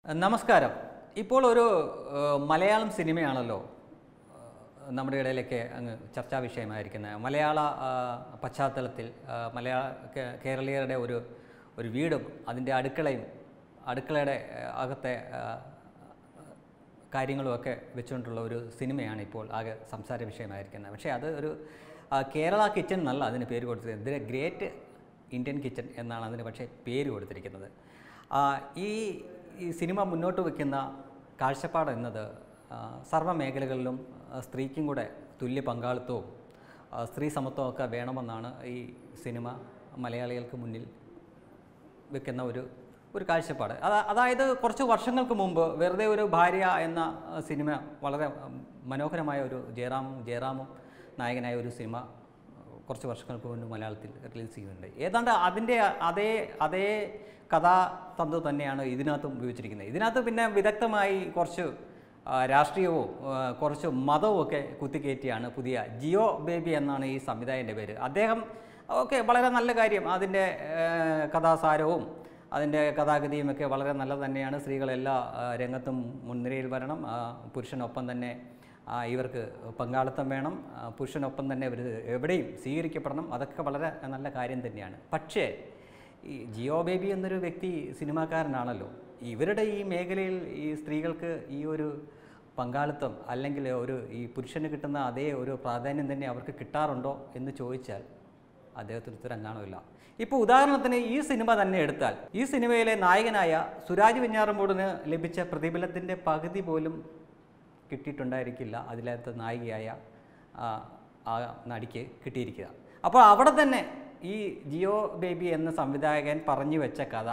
നമസ്കാരം ഇപ്പോൾ ഒരു ഏഹ്, മലയാളം സിനിമയാണല്ലോ ഏഹ്, നമ്മുടെ ഇടയിലൊക്കെ അങ്ങ് ചർച്ചാ വിഷയമായിരിക്കുന്നത് മലയാള ആ, പശ്ചാത്തലത്തിൽ ആ, മലയാള കേ- കേരളീയരുടെ ഒരു ഒരു വീടും അതിൻ്റെ അടുക്കളയും അടുക്കളയുടെ ഏഹ്, അകത്തെ ആ, കാര്യങ്ങളുമൊക്കെ വെച്ചുകൊണ്ടുള്ള ഒരു സിനിമയാണ് ഇപ്പോൾ ആകെ സംസാര വിഷയമായിരിക്കുന്നത് പക്ഷേ അത് ഒരു ആ, കേരള കിച്ചൺ എന്നല്ല അതിന് പേര് കൊടുത്തിരിക്കുന്നത് ഇതിന് ഗ്രേറ്റ് ഇന്ത്യൻ കിച്ചൺ എന്നാണ് അതിന് പക്ഷേ പേര് കൊടുത്തിരിക്കുന്നത് ആ, ഈ ഈ സിനിമ മുന്നോട്ട് വയ്ക്കുന്ന കാഴ്ചപ്പാട് എന്നത് ആ, സർവ്വ മേഖലകളിലും ആ, സ്ത്രീക്കും കൂടെ തുല്യ പങ്കാളിത്തവും ആ, സ്ത്രീ സമത്വവും ഒക്കെ വേണമെന്നാണ് ഈ സിനിമ മലയാളികൾക്ക് മുന്നിൽ വെക്കുന്ന ഒരു ഒരു കാഴ്ചപ്പാട് അതാ അതായത് കുറച്ച് വർഷങ്ങൾക്ക് മുമ്പ് വെറുതെ ഒരു ഭാര്യ എന്ന ആ, സിനിമ വളരെ ഉം, മനോഹരമായ ഒരു ജയറാമും ജയറാമും നായകനായ ഒരു സിനിമ ആ, കുറച്ച് വർഷങ്ങൾക്ക് മുമ്പ് മലയാളത്തിൽ റിലീസ് ചെയ്യുന്നുണ്ട് ഏതാണ്ട് അതിൻ്റെ അതേ അതേ കഥാതന്തു തന്നെയാണ് ഇതിനകത്തും ഉപയോഗിച്ചിരിക്കുന്നത് ഇതിനകത്ത് പിന്നെ വിദഗ്ധമായി കുറച്ച് ആ, രാഷ്ട്രീയവും ആ, കുറച്ച് മതവും ഒക്കെ കുത്തിക്കയറ്റിയാണ് പുതിയ ജിയോ ബേബി എന്നാണ് ഈ സംവിധായകൻ്റെ പേര് അദ്ദേഹം ഓക്കെ വളരെ നല്ല കാര്യം അതിൻ്റെ ഏഹ്, കഥാസാരവും അതിൻ്റെ കഥാഗതിയും ഒക്കെ വളരെ നല്ലത് തന്നെയാണ് സ്ത്രീകളെല്ലാ ആ, രംഗത്തും മുൻനിരയിൽ വരണം ആ, പുരുഷനൊപ്പം തന്നെ ആ, ഇവർക്ക് പങ്കാളിത്തം വേണം ആ, പുരുഷനൊപ്പം തന്നെ ഇവർ എവിടെയും സ്വീകരിക്കപ്പെടണം അതൊക്കെ വളരെ നല്ല കാര്യം തന്നെയാണ് പക്ഷേ ഈ ജിയോ ബേബി എന്നൊരു വ്യക്തി സിനിമാക്കാരനാണല്ലോ ഇവരുടെ ഈ മേഖലയിൽ ഈ സ്ത്രീകൾക്ക് ഈ ഒരു പങ്കാളിത്തം അല്ലെങ്കിൽ ഒരു ഈ പുരുഷന് കിട്ടുന്ന അതേ ഒരു പ്രാധാന്യം തന്നെ അവർക്ക് കിട്ടാറുണ്ടോ എന്ന് ചോദിച്ചാൽ അദ്ദേഹത്തിന് ഉത്തരം കാണുമില്ല ഇപ്പോൾ ഉദാഹരണത്തിന് ഈ സിനിമ തന്നെ എടുത്താൽ ഈ സിനിമയിലെ നായകനായ സുരാജ് വെഞ്ഞാറമൂടിന് ലഭിച്ച പ്രതിഫലത്തിൻ്റെ പകുതി പോലും കിട്ടിയിട്ടുണ്ടായിരിക്കില്ല അതിലകത്ത് നായികയായ ആ, ആ നടിക്ക് കിട്ടിയിരിക്കുക അപ്പോൾ അവിടെ തന്നെ ഈ ജിയോ ബേബി എന്ന സംവിധായകൻ പറഞ്ഞു വെച്ച കഥ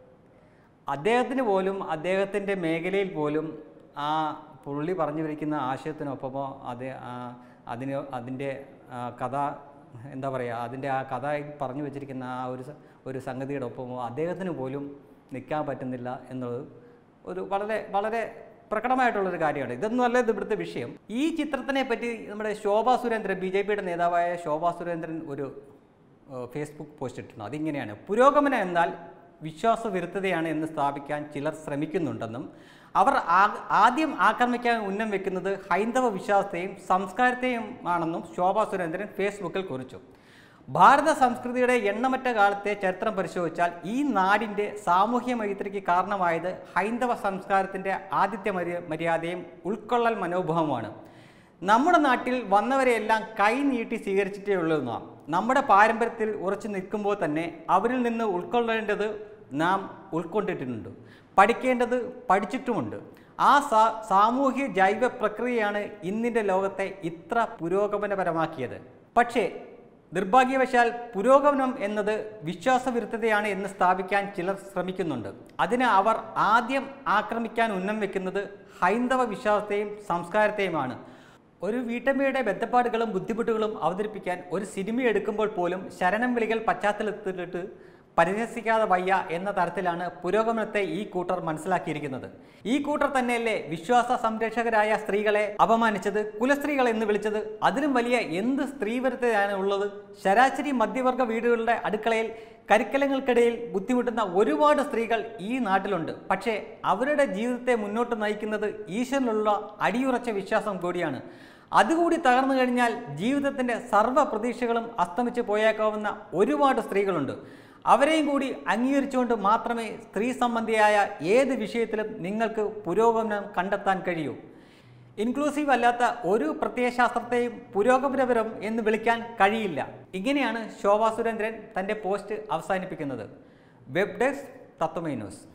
അദ്ദേഹത്തിന് പോലും അദ്ദേഹത്തിൻ്റെ മേഖലയിൽ പോലും ആ പുള്ളി പറഞ്ഞു വയ്ക്കുന്ന ആശയത്തിനൊപ്പമോ അത് ആ, അതിന് അതിൻ്റെ ആ, കഥ എന്താ പറയുക അതിൻ്റെ ആ കഥ പറഞ്ഞു വെച്ചിരിക്കുന്ന ആ ഒരു സ- ഒരു സംഗതിയുടെ ഒപ്പമോ അദ്ദേഹത്തിന് പോലും നിൽക്കാൻ പറ്റുന്നില്ല എന്നുള്ളത് ഒരു വളരെ വളരെ പ്രകടമായിട്ടുള്ളൊരു കാര്യമാണ് ഇതൊന്നും അല്ല ഇത് ഇവിടുത്തെ വിഷയം ഈ ചിത്രത്തിനെ പറ്റി നമ്മുടെ ശോഭാ സുരേന്ദ്രൻ ബി ജെ പിയുടെ നേതാവായ ശോഭാ സുരേന്ദ്രൻ ഒരു ഏഹ്, ഫേസ്ബുക്ക് പോസ്റ്റ് ഇട്ടിട്ടുണ്ട് അതിങ്ങനെയാണ് പുരോഗമനം എന്നാൽ വിശ്വാസവിരുദ്ധതയാണ് എന്ന് സ്ഥാപിക്കാൻ ചിലർ ശ്രമിക്കുന്നുണ്ടെന്നും അവർ ആ- ആദ്യം ആക്രമിക്കാൻ ഉന്നം വെക്കുന്നത് ഹൈന്ദവ വിശ്വാസത്തെയും സംസ്കാരത്തെയും ആണെന്നും ശോഭാ സുരേന്ദ്രൻ ഫേസ്ബുക്കിൽ കുറിച്ചു ഭാരത സംസ്കൃതിയുടെ എണ്ണമറ്റ കാലത്തെ ചരിത്രം പരിശോധിച്ചാൽ ഈ നാടിൻ്റെ സാമൂഹ്യ മൈത്രിക്ക് കാരണമായത് ഹൈന്ദവ സംസ്കാരത്തിൻ്റെ ആദിത്യ മര്യ- മര്യാദയും ഉൾക്കൊള്ളൽ മനോഭാവമാണ് നമ്മുടെ നാട്ടിൽ വന്നവരെയെല്ലാം കൈ നീട്ടി സ്വീകരിച്ചിട്ടേ ഉള്ളൂ നാം നമ്മുടെ പാരമ്പര്യത്തിൽ ഉറച്ചു നിൽക്കുമ്പോൾ തന്നെ അവരിൽ നിന്ന് ഉൾക്കൊള്ളേണ്ടത് നാം ഉൾക്കൊണ്ടിട്ടുണ്ട് പഠിക്കേണ്ടത് പഠിച്ചിട്ടുമുണ്ട് ആ സാ സാമൂഹ്യ ജൈവ പ്രക്രിയയാണ് ഇന്നിൻ്റെ ലോകത്തെ ഇത്ര പുരോഗമനപരമാക്കിയത് പക്ഷേ നിർഭാഗ്യവശാൽ പുരോഗമനം എന്നത് വിശ്വാസവിരുദ്ധതയാണ് എന്ന് സ്ഥാപിക്കാൻ ചിലർ ശ്രമിക്കുന്നുണ്ട് അതിന് അവർ ആദ്യം ആക്രമിക്കാൻ ഉന്നം വെക്കുന്നത് ഹൈന്ദവ വിശ്വാസത്തെയും സംസ്കാരത്തെയുമാണ് ഒരു വീട്ടമ്മയുടെ ബന്ധപ്പാടുകളും ബുദ്ധിമുട്ടുകളും അവതരിപ്പിക്കാൻ ഒരു സിനിമ എടുക്കുമ്പോൾ പോലും ശരണം വിളികൾ പശ്ചാത്തലത്തിലിട്ട് പരിഹസിക്കാതെ വയ്യ എന്ന തരത്തിലാണ് പുരോഗമനത്തെ ഈ കൂട്ടർ മനസ്സിലാക്കിയിരിക്കുന്നത് ഈ കൂട്ടർ തന്നെയല്ലേ വിശ്വാസ സംരക്ഷകരായ സ്ത്രീകളെ അപമാനിച്ചത് കുലസ്ത്രീകൾ എന്ന് വിളിച്ചത് അതിലും വലിയ എന്ത് സ്ത്രീവരതയാണ് ഉള്ളത് ശരാശരി മധ്യവർഗ വീടുകളുടെ അടുക്കളയിൽ കരിക്കലങ്ങൾക്കിടയിൽ ബുദ്ധിമുട്ടുന്ന ഒരുപാട് സ്ത്രീകൾ ഈ നാട്ടിലുണ്ട് പക്ഷേ അവരുടെ ജീവിതത്തെ മുന്നോട്ട് നയിക്കുന്നത് ഈശ്വരനിലുള്ള അടിയുറച്ച വിശ്വാസം കൂടിയാണ് അതുകൂടി തകർന്നു കഴിഞ്ഞാൽ ജീവിതത്തിൻ്റെ സർവ്വ പ്രതീക്ഷകളും അസ്തമിച്ച് പോയേക്കാവുന്ന ഒരുപാട് സ്ത്രീകളുണ്ട് അവരെയും കൂടി അംഗീകരിച്ചുകൊണ്ട് മാത്രമേ സ്ത്രീ സംബന്ധിയായ ഏത് വിഷയത്തിലും നിങ്ങൾക്ക് പുരോഗമനം കണ്ടെത്താൻ കഴിയൂ ഇൻക്ലൂസീവ് അല്ലാത്ത ഒരു പ്രത്യയശാസ്ത്രത്തെയും പുരോഗമനപരം എന്ന് വിളിക്കാൻ കഴിയില്ല ഇങ്ങനെയാണ് ശോഭാ സുരേന്ദ്രൻ തൻ്റെ പോസ്റ്റ് അവസാനിപ്പിക്കുന്നത് വെബ് ഡെസ്ക് തത്വമൈ ന്യൂസ്